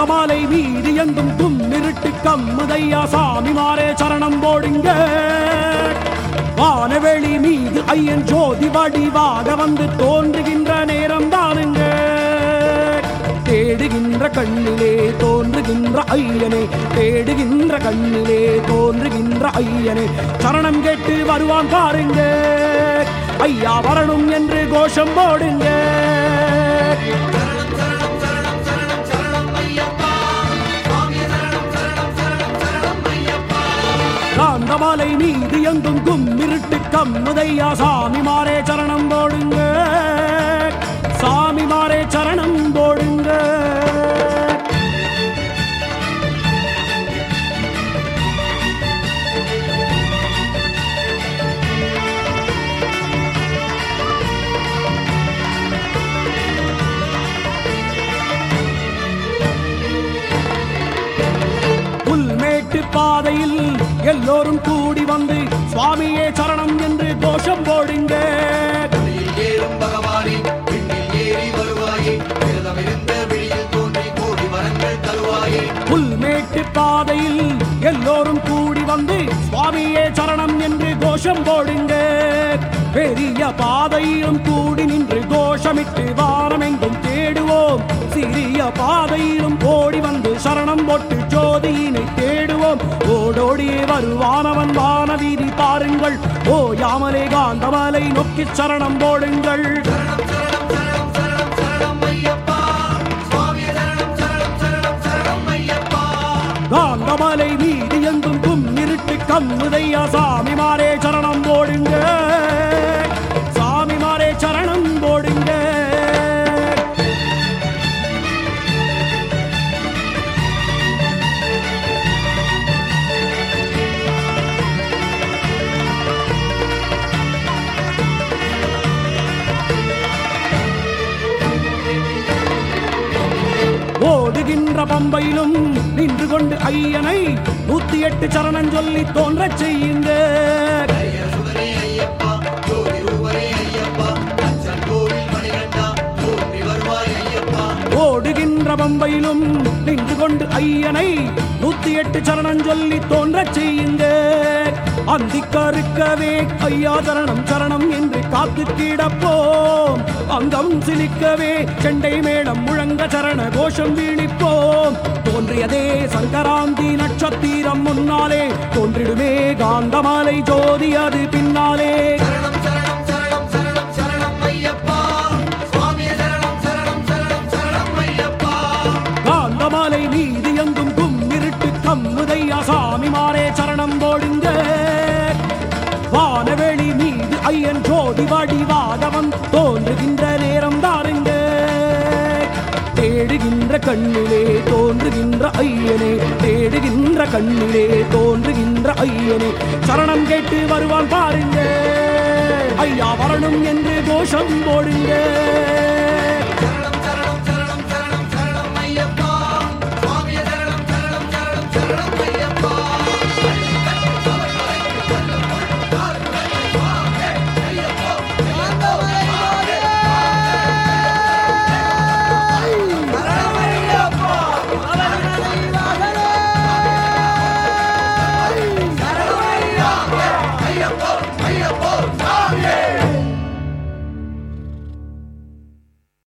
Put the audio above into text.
காந்தமாலை மீது எங்கும் தும்மிருட்டு கம்முதையா சாமிமாரே சரணம் போடுங்க வானவெளி மீது ஐயன் ஜோதி வடிவாக வந்து தோன்றுகின்ற நேரம் தானுங்க தேடுகின்ற கண்ணிலே தோன்றுகின்ற ஐயனே தேடுகின்ற கண்ணிலே தோன்றுகின்ற ஐயனே சரணம் கேட்டு வருவான் பாருங்க ஐயா வரணும் என்று கோஷம் போடுங்க சரணம் சரணம் சரணம் சரணம் ஐயப்பா சுவாமி சரணம் சரணம் சரணம் சரணம் ஐயப்பா காந்தமாலை மீது எங்கும் கும்மிருட்டு கம்முதையா சாமிமாரே சரணம் போடுங்க சாமிமாரே சரணம் போடுங்க புல்மேட்டு பாதையில் எல்லோரும் கூடி வந்து சுவாமியே சரணம் என்று கோஷம் போடுங்க வெளியில் ஏறும் பகவானே விண்ணில் ஏறி வருவாயே விரதமிருந்த விழியில் தோன்றி கோடி வரங்கள் தருவாயே புல்மேட்டு பாதையில் எல்லோரும் கூடி வந்து சுவாமியே சரணம் என்று கோஷம் போடுங்க பெரிய பாதையிலும் கூடி நின்று கோஷமிட்டு வாரமெங்கும் தேடுவோம் சிறிய பாதையிலும் ஓடி வந்து சரணம் போட்டு ஜோதியினை தேடுவோம் ஓடோடி வருவானவன் வானவீதி பாருங்கள் ஓ யாமலே காந்தமலை நோக்கி சரணம் போடுங்கள் சரணம் சரணம் சரணம் சரணம் சரணம் ஐயப்பா சுவாமி சரணம் சரணம் சரணம் சரணம் ஐயப்பா காந்தமலை மீது எங்கும் கும்மிருட்டு கம்முதையா சாமிமாரே சரணம் போடுங்க சாமிமாரே சரணம் போடுங்க ஓடுகின்ற பம்பையிலும் நின்று கொண்டு ஐயனை நூத்தி எட்டு சரணம் சொல்லி தோன்றச் செய்யுங்க ஐய சுதரே ஐயப்பா ஜோதி ரூபரே ஐயப்பா அச்சன் கோவில் மணிகண்டா தோன்றி வருவாய் ஐயப்பா ஓடுகின்ற பம்பையிலும் நின்று கொண்டு ஐயனை நூத்தி எட்டு சரணம் சொல்லி தோன்றச் செய்யுங்க அந்திக்கருக்கவே ஐயா சரணம் சரணம் என்று காத்து கிடப்போம் அங்கம் சிலிக்கவே செண்டை மேளம் முழங்க சரண கோஷம் வீணிப்போம் தோன்றியதே சங்கராந்தி நட்சத்திரம் முன்னாலே தோன்றிடுமே காந்தமாலை ஜோதி அது பின்னாலே சரணம் சரணம் சரணம் சரணம் சரணம் ஐயப்பா சுவாமி சரணம் சரணம் சரணம் சரணம் ஐயப்பா காந்தமாலை மீது எங்கும் கும்மிருட்டு கம்முதையா சாமிமாரே சரணம் போடுங்க வானவெளி மீது ஐயன் ஜோதி வடிவாதவன் தோன்றுகின்ற நேரம் தாருங்க தேடுகின்ற கண்ணிலே தோன்றுகின்ற ஐயனே தேடுகின்ற கண்ணிலே தோன்றுகின்ற ஐயனே சரணம் கேட்டு வருவான் பாருங்க ஐயா வரணும் என்று கோஷம் போடுங்க